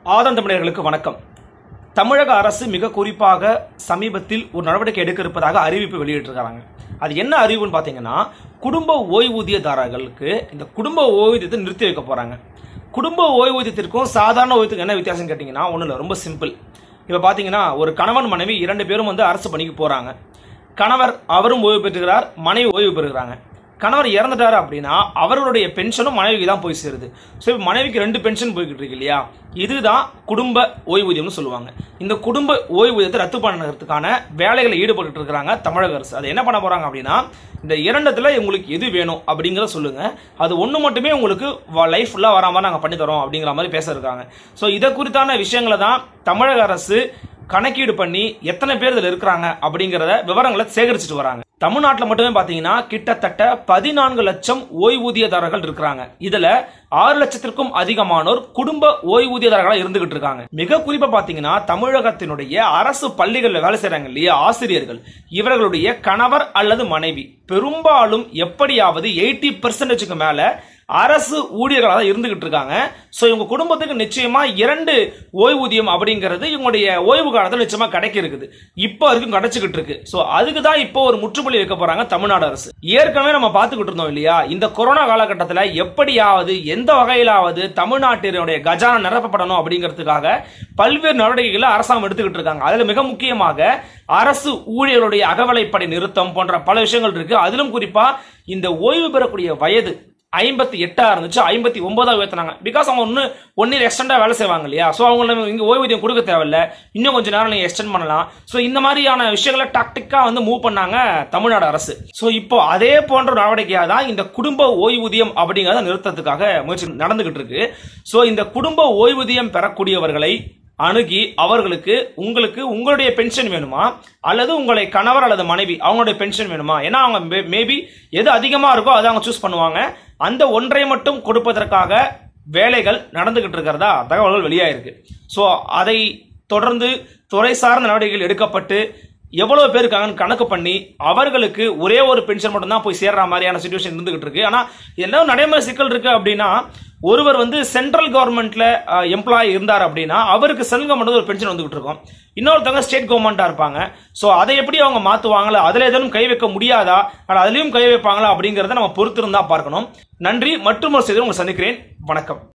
ஆதன் தமிழர்களுக்கு வணக்கம் தமிழக அரசு மிக குறிப்பாக சமீபத்தில் ஒரு நடவடிக்கை எடுக்க இருப்பதாக அறிவிப்பு வெளியிட்டிருக்காங்க அது என்ன அறிவிப்புன்னு பார்த்தீங்கன்னா குடும்ப ஓய்வூதியதாரர்களுக்கு இந்த குடும்ப ஓய்வூதியத்தை நிறுத்தி வைக்க போறாங்க குடும்ப ஓய்வூதியத்திற்கும் சாதாரண ஓய்வூதியத்துக்கும் என்ன வித்தியாசம் கேட்டிங்கன்னா ஒன்றும் இல்லை ரொம்ப சிம்பிள் இப்போ பார்த்தீங்கன்னா ஒரு கணவன் மனைவி இரண்டு பேரும் வந்து அரசு பணிக்கு போகிறாங்க கணவர் அவரும் ஓய்வு பெற்றுகிறார் மனைவி ஓய்வு பெறுகிறாங்க கணவர் இறந்துட்டாரு அப்படின்னா அவர்களுடைய பென்ஷனும் மனைவிக்கு தான் போய் சேருது ஸோ இப்போ மனைவிக்கு ரெண்டு பென்ஷன் போய்கிட்டு இருக்கு இல்லையா இதுதான் குடும்ப ஓய்வூதியம்னு சொல்லுவாங்க இந்த குடும்ப ஓய்வூதியத்தை ரத்து பண்ணுறதுக்கான வேலைகளை ஈடுபட்டு இருக்கிறாங்க தமிழக அரசு அதை என்ன பண்ண போறாங்க அப்படின்னா இந்த இரண்டத்துல உங்களுக்கு எது வேணும் அப்படிங்கிறத சொல்லுங்க அது ஒன்று மட்டுமே உங்களுக்கு லைஃப் ஃபுல்லாக வர மாதிரி நாங்கள் பண்ணி தரோம் அப்படிங்கிற மாதிரி பேச இருக்காங்க ஸோ இதை குறித்தான விஷயங்களை தான் தமிழக அரசு கணக்கீடு பண்ணி எத்தனை பேர் இதில் இருக்கிறாங்க அப்படிங்கிறத விவரங்களை சேகரிச்சுட்டு வராங்க தமிழ்நாட்டில் மட்டுமே பார்த்தீங்கன்னா கிட்டத்தட்ட பதினான்கு லட்சம் ஓய்வூதியதாரர்கள் இருக்கிறாங்க இதுல ஆறு லட்சத்திற்கும் அதிகமானோர் குடும்ப ஓய்வூதியதாரர்களாக இருந்துகிட்டு இருக்காங்க மிக குறிப்பா பார்த்தீங்கன்னா தமிழகத்தினுடைய அரசு பள்ளிகளில் வேலை செய்றாங்க இல்லையா ஆசிரியர்கள் இவர்களுடைய கணவர் அல்லது மனைவி பெரும்பாலும் எப்படியாவது எயிட்டி பெர்சன்டேஜுக்கு மேல அரசு ஊழியர்களாக தான் இருந்துகிட்டு இருக்காங்க ஸோ இவங்க குடும்பத்துக்கு நிச்சயமா இரண்டு ஓய்வூதியம் அப்படிங்கிறது இவங்களுடைய ஓய்வு காலத்தில் நிச்சயமா கிடைக்க இருக்குது இப்போ வரைக்கும் கிடைச்சிக்கிட்டு இருக்கு ஸோ அதுக்கு தான் இப்போ ஒரு முற்றுப்புள்ளி வைக்க போறாங்க தமிழ்நாடு அரசு ஏற்கனவே நம்ம பார்த்துக்கிட்டு இருந்தோம் இல்லையா இந்த கொரோனா காலகட்டத்தில் எப்படியாவது எந்த வகையிலாவது தமிழ்நாட்டினுடைய கஜானா நிரப்பப்படணும் அப்படிங்கிறதுக்காக பல்வேறு நடவடிக்கைகளை அரசாங்கம் எடுத்துக்கிட்டு இருக்காங்க அதுல மிக முக்கியமாக அரசு ஊழியர்களுடைய அகவலைப்படை நிறுத்தம் போன்ற பல விஷயங்கள் இருக்கு அதிலும் குறிப்பா இந்த ஓய்வு பெறக்கூடிய வயது ஐம்பத்தி எட்டா இருந்துச்சு ஐம்பத்தி ஒன்பதா உயர்த்தினாங்க பிகாஸ் அவங்க ஒன்று ஒன் இயர் எக்ஸ்டெண்டா வேலை செய்வாங்க இல்லையா ஸோ அவங்க இங்கே ஓய்வூதியம் கொடுக்க தேவையில்ல இன்னும் கொஞ்சம் நேரம் நீங்கள் எக்ஸ்டெண்ட் பண்ணலாம் ஸோ இந்த மாதிரியான விஷயங்களை டாக்டிக்காக வந்து மூவ் பண்ணாங்க தமிழ்நாடு அரசு ஸோ இப்போ அதே போன்ற நடவடிக்கையாக தான் இந்த குடும்ப ஓய்வூதியம் அப்படிங்கிறத நிறுத்தத்துக்காக முயற்சி நடந்துகிட்டு இருக்கு ஸோ இந்த குடும்ப ஓய்வூதியம் பெறக்கூடியவர்களை அணுகி அவர்களுக்கு உங்களுக்கு உங்களுடைய பென்ஷன் வேணுமா அல்லது உங்களை கணவர் அல்லது மனைவி அவங்களுடைய பென்ஷன் வேணுமா ஏன்னா அவங்க மேபி எது அதிகமா இருக்கோ அதை அவங்க சூஸ் பண்ணுவாங்க அந்த ஒன்றை மட்டும் கொடுப்பதற்காக வேலைகள் நடந்துகிட்டு இருக்கிறதா தகவல்கள் வெளியாயிருக்கு ஸோ அதை தொடர்ந்து துறை சார்ந்த நடவடிக்கைகள் எடுக்கப்பட்டு எவ்வளவு பேர் இருக்காங்கன்னு கணக்கு பண்ணி அவர்களுக்கு ஒரே ஒரு பென்ஷன் மட்டும் தான் போய் சேர்ற மாதிரியான சுச்சுவேஷன் இருந்துகிட்டு இருக்கு ஆனா என்ன நடைமுறை சிக்கல் இருக்கு அப்படின்னா ஒருவர் வந்து சென்ட்ரல் கவர்மெண்ட்ல எம்ப்ளாயி இருந்தார் அப்படின்னா அவருக்கு சென்ட்ரல் கவர்மெண்ட் ஒரு பென்ஷன் வந்துகிட்டு இருக்கும் இன்னொருத்தவங்க ஸ்டேட் கவர்மெண்டா இருப்பாங்க ஸோ அதை எப்படி அவங்க மாத்துவாங்களா அதுல எதுவும் கை வைக்க முடியாதா ஆனால் அதுலயும் கை வைப்பாங்களா அப்படிங்கறத நம்ம பொறுத்திருந்தா பார்க்கணும் நன்றி மற்றும் ஒரு செய்தி உங்களை சந்திக்கிறேன் வணக்கம்